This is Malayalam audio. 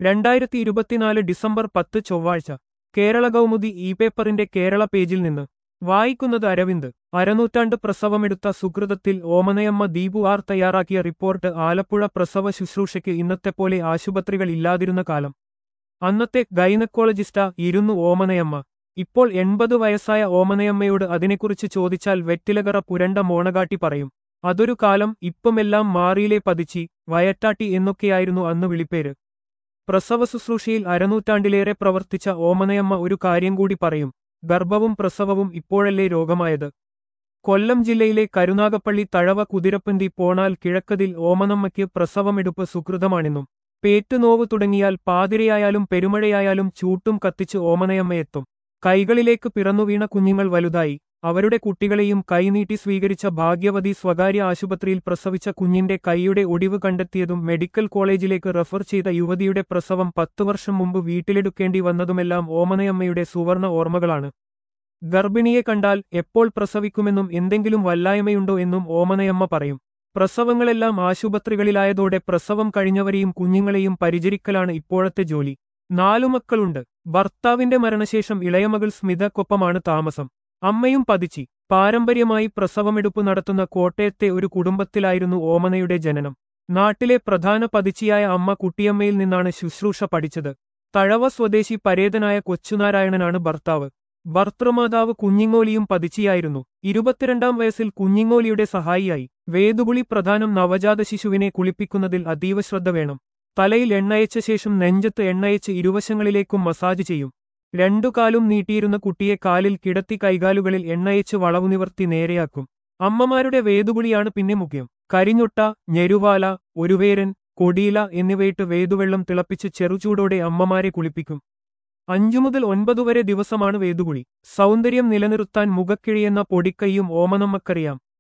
രണ്ടായിരത്തി ഇരുപത്തിനാല് ഡിസംബർ പത്ത് ചൊവ്വാഴ്ച കേരള കൗമുദി ഇ പേപ്പറിന്റെ കേരള പേജിൽ നിന്ന് വായിക്കുന്നത് അരവിന്ദ് അരനൂറ്റാണ്ട് പ്രസവമെടുത്ത സുഹൃതത്തിൽ ഓമനയമ്മ ദീപു ആർ തയ്യാറാക്കിയ റിപ്പോർട്ട് ആലപ്പുഴ പ്രസവ ശുശ്രൂഷയ്ക്ക് ഇന്നത്തെപ്പോലെ ആശുപത്രികൾ ഇല്ലാതിരുന്ന കാലം അന്നത്തെ ഗൈനക്കോളജിസ്റ്റ ഇരുന്നു ഓമനയമ്മ ഇപ്പോൾ എൺപത് വയസ്സായ ഓമനയമ്മയോട് അതിനെക്കുറിച്ച് ചോദിച്ചാൽ വെറ്റിലകറ പുരണ്ട മോണകാട്ടി പറയും അതൊരു കാലം ഇപ്പമെല്ലാം മാറിയിലെ പതിച്ചി വയറ്റാട്ടി എന്നൊക്കെയായിരുന്നു അന്ന് വിളിപ്പേര് പ്രസവ ശുശ്രൂഷയിൽ അരനൂറ്റാണ്ടിലേറെ പ്രവർത്തിച്ച ഓമനയമ്മ ഒരു കാര്യം കൂടി പറയും ഗർഭവും പ്രസവവും ഇപ്പോഴല്ലേ രോഗമായത് കൊല്ലം ജില്ലയിലെ കരുനാഗപ്പള്ളി തഴവ കുതിരപ്പന്തി പോണാൽ കിഴക്കതിൽ ഓമനമ്മയ്ക്ക് പ്രസവമെടുപ്പ് സുഹൃതമാണെന്നും പേറ്റുനോവ് തുടങ്ങിയാൽ പാതിരയായാലും പെരുമഴയായാലും ചൂട്ടും കത്തിച്ച് ഓമനയമ്മയെത്തും കൈകളിലേക്ക് പിറന്നുവീണ കുഞ്ഞുങ്ങൾ വലുതായി അവരുടെ കുട്ടികളെയും കൈനീട്ടി സ്വീകരിച്ച ഭാഗ്യവതി സ്വകാര്യ ആശുപത്രിയിൽ പ്രസവിച്ച കുഞ്ഞിന്റെ കൈയുടെ ഒടിവ് കണ്ടെത്തിയതും മെഡിക്കൽ കോളേജിലേക്ക് റഫർ ചെയ്ത യുവതിയുടെ പ്രസവം പത്തു വർഷം മുമ്പ് വീട്ടിലെടുക്കേണ്ടി വന്നതുമെല്ലാം ഓമനയമ്മയുടെ സുവർണ ഓർമ്മകളാണ് ഗർഭിണിയെ കണ്ടാൽ എപ്പോൾ പ്രസവിക്കുമെന്നും എന്തെങ്കിലും വല്ലായ്മയുണ്ടോ എന്നും ഓമനയമ്മ പറയും പ്രസവങ്ങളെല്ലാം ആശുപത്രികളിലായതോടെ പ്രസവം കഴിഞ്ഞവരെയും കുഞ്ഞുങ്ങളെയും പരിചരിക്കലാണ് ഇപ്പോഴത്തെ ജോലി നാലു മക്കളുണ്ട് ഭർത്താവിന്റെ മരണശേഷം ഇളയമകൾ സ്മിതക്കൊപ്പമാണ് താമസം അമ്മയും പതിച്ചി പാരമ്പര്യമായി പ്രസവമെടുപ്പ് നടത്തുന്ന കോട്ടയത്തെ ഒരു കുടുംബത്തിലായിരുന്നു ഓമനയുടെ ജനനം നാട്ടിലെ പ്രധാന പതിച്ചിയായ അമ്മ കുട്ടിയമ്മയിൽ നിന്നാണ് ശുശ്രൂഷ പഠിച്ചത് തഴവ സ്വദേശി പരേതനായ കൊച്ചുനാരായണനാണ് ഭർത്താവ് ഭർത്തൃമാതാവ് കുഞ്ഞിങ്ങോലിയും പതിച്ചിയായിരുന്നു ഇരുപത്തിരണ്ടാം വയസ്സിൽ കുഞ്ഞിങ്ങോലിയുടെ സഹായിയായി വേദുകുളി പ്രധാനം നവജാത ശിശുവിനെ കുളിപ്പിക്കുന്നതിൽ അതീവ ശ്രദ്ധ വേണം തലയിൽ എണ്ണയച്ച ശേഷം നെഞ്ചത്ത് എണ്ണയച്ച് ഇരുവശങ്ങളിലേക്കും മസാജ് ചെയ്യും രണ്ടു കാലും നീട്ടിയിരുന്ന കുട്ടിയെ കാലിൽ കിടത്തി കൈകാലുകളിൽ എണ്ണയച്ച് വളവു നിവർത്തി നേരെയാക്കും അമ്മമാരുടെ വേദുകുളിയാണ് പിന്നെ മുഖ്യം കരിഞ്ഞൊട്ട ഞെരുവാല ഒരുവേരൻ കൊടിയില എന്നിവയിട്ട് വേദുവെള്ളം തിളപ്പിച്ച് ചെറുചൂടോടെ അമ്മമാരെ കുളിപ്പിക്കും അഞ്ചു മുതൽ ഒൻപതു വരെ ദിവസമാണ് വേദുകുളി സൗന്ദര്യം നിലനിർത്താൻ മുഖക്കിഴിയെന്ന പൊടിക്കൈയും ഓമനമ്മക്കറിയാം